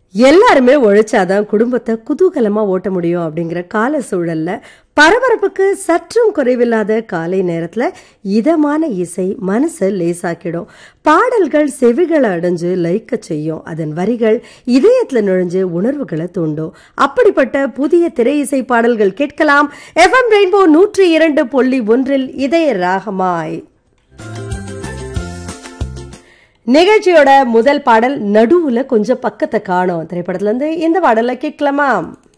எல்லாருமே உழைச்சாதான் குடும்பத்தை குதூகலமா ஓட்ட முடியும் அப்படிங்கிற கால சூழல்ல பரபரப்புக்கு சற்றும் குறைவில்லாத காலை நேரத்துல இதமான இசை மனசை லேசாக்கிடும் பாடல்கள் செவிகளை அடைஞ்சு லயிக்க செய்யும் அதன் வரிகள் இதயத்துல நுழைஞ்சு உணர்வுகளை தூண்டும் அப்படிப்பட்ட புதிய திரை இசை பாடல்கள் கேட்கலாம் எஃப்எம் ரெயின்போ நூற்றி இரண்டு புள்ளி ஒன்றில் இதய ராகமாய் நிகழ்ச்சியோட முதல் பாடல் நடுவுல கொஞ்சம் பக்கத்தை காணும் திரைப்படத்துல இருந்து இந்த பாடலை கேட்கலாமா